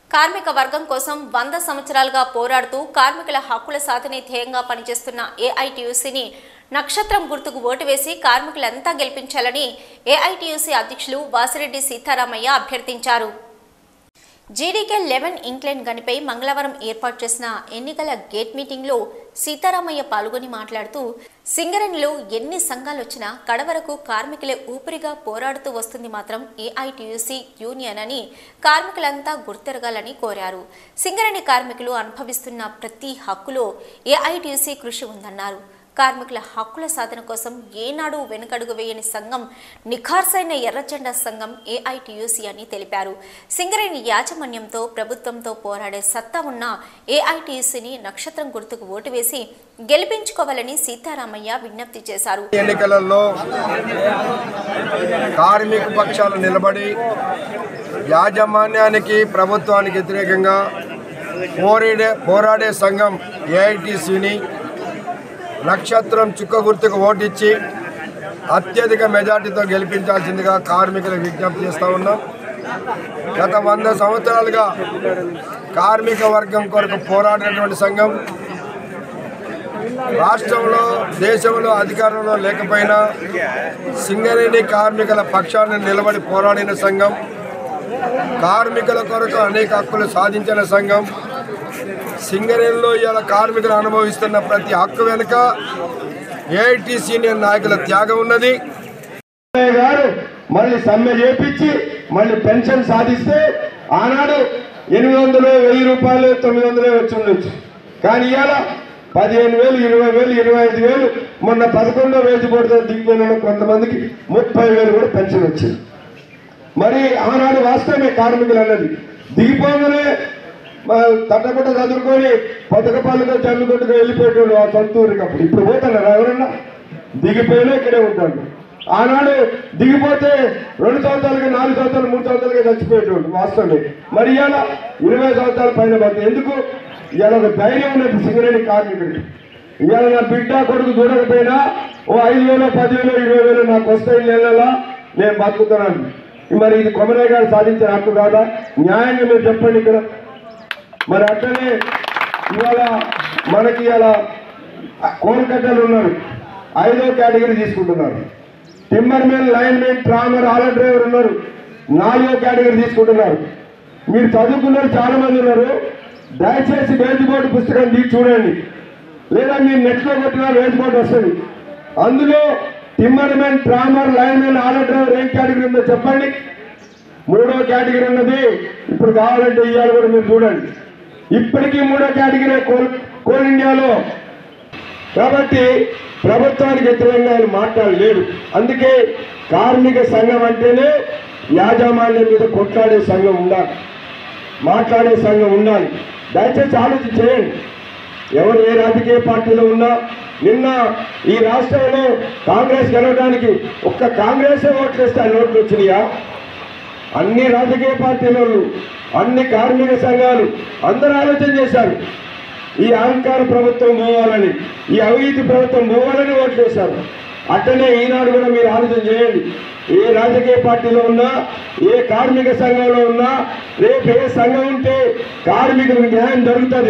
కార్మిక వర్గం కోసం వంద సంవత్సరాలుగా పోరాడుతూ కార్మికుల హక్కుల సాధనే ధ్యేయంగా పనిచేస్తున్న ఏఐటియుసిని నక్షత్రం గుర్తుకు ఓటు వేసి కార్మికులంతా గెలిపించాలని ఏఐటియుసి అధ్యక్షులు వాసిరెడ్డి సీతారామయ్య అభ్యర్థించారు జీడీకే లెవెన్ ఇంక్లైన్ గనిపై మంగళవారం ఏర్పాటు చేసిన ఎన్నికల గేట్ మీటింగ్లో సీతారామయ్య పాల్గొని మాట్లాడుతూ సింగరేణిలో ఎన్ని సంఘాలు వచ్చినా కడవరకు కార్మికులే ఊపిరిగా పోరాడుతూ వస్తుంది మాత్రం ఏఐటియుసి యూనియన్ అని కార్మికులంతా గుర్తెరగాలని కోరారు సింగరేణి కార్మికులు అనుభవిస్తున్న ప్రతి హక్కులో ఏఐటియుసి కృషి ఉందన్నారు కార్మికుల హక్కుల సాధన కోసం ఏనాడు వెనుకడుగు వేయని సంఘం నిఖార్సైన ఎర్రజెండా సంఘం ఏఐటియుసి అని తెలిపారు సింగరేణి యాజమాన్యంతో ప్రభుత్వంతో పోరాడే సత్తా ఉన్న ఏఐటియుసిని నక్షత్రం గుర్తుకు ఓటు వేసి గెలిపించుకోవాలని సీతారామయ్య విజ్ఞప్తి చేశారు ఎన్నికలలో కార్మిక పక్షాలు నిలబడి యాజమాన్యానికి ప్రభుత్వానికి వ్యతిరేకంగా పోరాడే పోరాడే సంఘం ఏఐటిసిని నక్షత్రం చుక్క గుర్తుకు ఓటిచ్చి అత్యధిక మెజార్టీతో గెలిపించాల్సిందిగా కార్మికులకు విజ్ఞప్తి చేస్తూ ఉన్నాం గత వంద సంవత్సరాలుగా కార్మిక వర్గం కొరకు పోరాడినటువంటి సంఘం రాష్ట్రంలో దేశంలో అధికారంలో లేకపోయినా సింగరేణి కార్మికుల పక్షాన్ని నిలబడి పోరాడిన సంఘం కార్మికుల కొరకు అనేక హక్కులు సాధించిన సంఘం సింగరేణిలో ఇవాళ కార్మికులు అనుభవిస్తున్న ప్రతి హక్కు వెనుక ఏఐటి సీనియర్ నాయకుల త్యాగం ఉన్నది గారు మళ్ళీ సమ్మె చేపించి మళ్ళీ పెన్షన్ సాధిస్తే ఆనాడు ఎనిమిది వందలు వెయ్యి రూపాయలు తొమ్మిది వందలే వచ్చి ఉండొచ్చు కానీ ఇవాళ పదిహేను వేలు ఇరవై వేలు ఇరవై ఐదు వేలు మొన్న పదకొండో వేసి పడితే దిగిపోయిన కొంతమందికి ముప్పై వేలు కూడా పెన్షన్ వచ్చింది మరి ఆనాడు వాస్తవమే కార్మికులు అన్నది దిగిపోగానే మా తట్టకుట్ట చదువుకొని పథకపాలుగా జమ్మికొట్టుకు వెళ్ళిపోయేటోడు ఆ సొంత ఊరికి అప్పుడు ఇప్పుడు పోతున్నారు ఎవరన్నా దిగిపోయినా ఇక్కడే ఉంటాడు ఆనాడు దిగిపోతే రెండు సంవత్సరాలకి నాలుగు సంవత్సరాలు మూడు సంవత్సరాలుగా చచ్చిపోయేటోడు వాస్తవమే మరి ఇవాళ ఇరవై సంవత్సరాల పైన పడుతుంది ఎందుకు ఇవాళ ఒక ధైర్యం ఉన్నది సింగరేణి కార్మికుడికి ఇవాళ నా బిడ్డ కొడుకు చూడకపోయినా ఓ ఐదు వేలు పదివేలు ఇరవై వేలు నాకు వస్తాయి నెలలా నేను బతుకుతున్నాను మరి ఇది కొమరయ్య గారు సాధించిన హక్కు కాదా న్యాయంగా మీరు చెప్పండి ఇక్కడ మరి అట్లనే ఇవాళ మనకి ఇలా కోల్కతాలు ఉన్నారు ఐదో కేటగిరీ తీసుకుంటున్నారు timber men line men trammer ఆల డ్రైవర్ ఉన్నారు నాలుగో కేటగిరీ తీసుకుంటున్నారు మీరు చదువుకున్నారు చాలా మంది ఉన్నారు దయచేసి వేజ్ బోర్డు పుస్తకం తీసి చూడండి లేదా మీరు నెట్లో కొట్టిన వేజ్ బోర్డు వస్తుంది అందులో timber men trammer line men ఆల డ్రైవర్ ఏం కేటగిరీ ఉందో చెప్పండి మూడో కేటగిరీ ఉన్నది ఇప్పుడు కావాలంటే ఇవాళ కూడా మీరు చూడండి ఇప్పటికీ మూడో కేటగిరీ కోల్ కోల్ ఇండియాలో కాబట్టి ప్రభుత్వానికి వ్యతిరేకంగా ఆయన మాట్లాడలేడు అందుకే కార్మిక సంఘం అంటేనే యాజమాన్యం మీద కొట్లాడే సంఘం ఉండాలి మాట్లాడే సంఘం ఉండాలి దయచేసి ఆలోచన చేయండి ఎవరు ఏ రాజకీయ పార్టీలో ఉన్నా నిన్న ఈ రాష్ట్రంలో కాంగ్రెస్ గెలవడానికి ఒక్క కాంగ్రెసే ఓట్లేస్తే ఆ నోట్లు వచ్చినాయా అన్ని రాజకీయ పార్టీల వాళ్ళు అన్ని కార్మిక సంఘాలు అందరూ ఆలోచన చేశారు ఈ అహంకార ప్రభుత్వం పోవాలని ఈ అవినీతి ప్రభుత్వం పోవాలని ఓట్లేశారు అట్లనే ఈనాడు కూడా మీరు ఆలోచన చేయండి ఏ రాజకీయ పార్టీలో ఉన్నా ఏ కార్మిక సంఘంలో ఉన్నా రేపు ఏ సంఘం ఉంటే కార్మికులకు న్యాయం జరుగుతుంది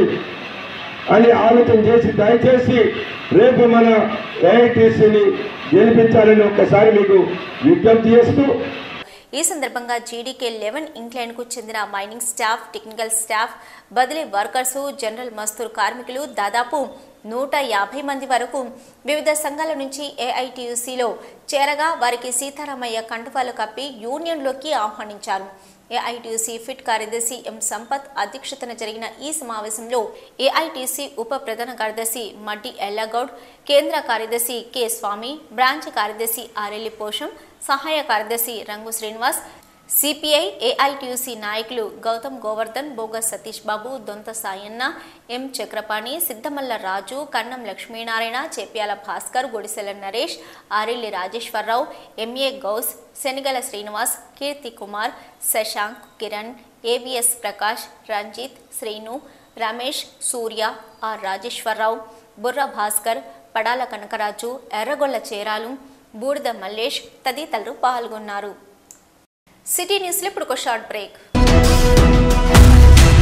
అని ఆలోచన చేసి దయచేసి రేపు మన ఏఐటీసీని గెలిపించాలని ఒక్కసారి మీకు విజ్ఞప్తి చేస్తూ ఈ సందర్భంగా జీడీకే లెవెన్ ఇంక్లైన్ కు చెందిన మైనింగ్ స్టాఫ్ టెక్నికల్ స్టాఫ్ బదిలీ వర్కర్స్ జనరల్ మస్తూర్ కార్మికులు దాదాపు నూట యాభై మంది వరకు వివిధ సంఘాల నుంచి ఏఐటియుసిలో చేరగా వారికి సీతారామయ్య కండువాలు కప్పి యూనియన్లోకి ఆహ్వానించారు ఏఐటియుసి ఫిట్ కార్యదర్శి ఎం సంపత్ అధ్యక్షతన జరిగిన ఈ సమావేశంలో ఏఐటిసి ఉప ప్రధాన కార్యదర్శి మడ్డి ఎల్లగౌడ్ కేంద్ర కార్యదర్శి కె స్వామి బ్రాంచ్ కార్యదర్శి ఆరెల్లి పోషం సహాయ కార్యదర్శి రంగు శ్రీనివాస్ సిపిఐ ఏఐటియుసి నాయకులు గౌతమ్ గోవర్ధన్ బోగ సతీష్ బాబు దొంత సాయన్న ఎం చక్రపాణి సిద్ధమల్ల రాజు కన్నం Lakshminarayana Chepyala Bhaskar Gudisela Naresh Arilli Rajeshwararao MA Gouse Shanigala Srinivas Keerthi Kumar Shashank Kiran AVS Prakash Ranjith Srinu Ramesh Surya R Rajeshwararao Burra Bhaskar Padala Kanakaraju ఎర్రగొల్ల చేరాలు బూడిద మల్లేష్ తదితరులు పాల్గొన్నారు సిటీ న్యూస్లో ఇప్పుడు ఒక షార్ట్ బ్రేక్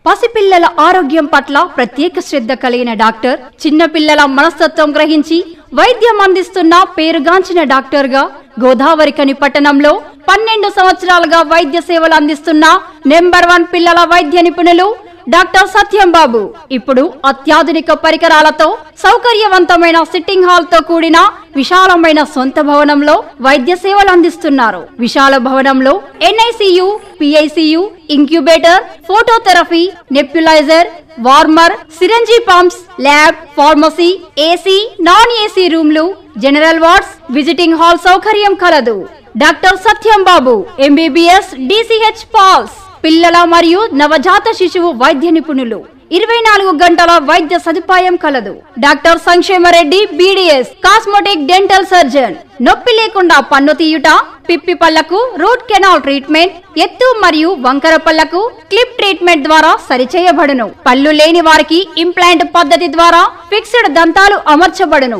పసిపిల్లల ఆరోగ్యం పట్ల ప్రత్యేక శ్రద్ధ కలిగిన డాక్టర్ చిన్నపిల్లల మనస్తత్వం గ్రహించి వైద్యం అందిస్తున్న పేరుగాంచిన డాక్టర్గా గోదావరికని పట్టణంలో పన్నెండు సంవత్సరాలుగా వైద్య సేవలు అందిస్తున్న నెంబర్ వన్ పిల్లల వైద్య నిపుణులు డాక్టర్ సత్యం బాబు ఇప్పుడు అత్యాధునిక పరికరాలతో సౌకర్యవంతమైన సిట్టింగ్ హాల్ తో కూడిన విశాలమైన సొంత భవనంలో వైద్య సేవలు అందిస్తున్నారు విశాల భవనంలో NICU PICU incubator phototherapy nebuliser warmer syringe pumps lab pharmacy AC non AC రూమ్లు జనరల్ వార్డ్స్ విజిటింగ్ హాల్ సౌకర్యం కలదు doctor Satyam Babu MBBS DCH PALS పిల్లల మరియు నవజాత శిశువు వైద్య నిపుణులు ఇరవై నాలుగు గంటల వైద్య సదుపాయం కలదు డాక్టర్ సంక్షేమరెడ్డి బీడీఎస్ కాస్మెటిక్ డెంటల్ సర్జన్ నొప్పి లేకుండా పన్ను తీయుట పిప్పి పళ్లకు రూట్ కెనాల్ ట్రీట్మెంట్ ఎత్తు మరియు వంకర పళ్లకు క్లిప్ ట్రీట్మెంట్ ద్వారా సరిచేయబడును పళ్ళు లేని వారికి ఇంప్లాంట్ పద్ధతి ద్వారా ఫిక్స్డ్ దంతాలు అమర్చబడును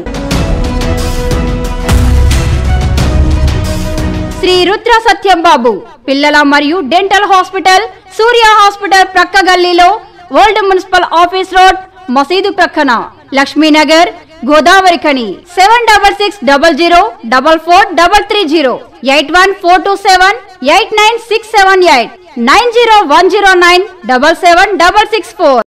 శ్రీ రుద్ర సత్యం బాబు పిల్లల మరియు డెంటల్ హాస్పిటల్ సూర్య హాస్పిటల్ ప్రక్క గల్లీలో ఓల్డ్ మున్సిపల్ ఆఫీస్ రోడ్ మసీదు ప్రక్కన Lakshminagar Godavarikhani seven double six double zero double four double three zero eight one four two seven eight nine six seven eight nine zero one zero nine double seven double six four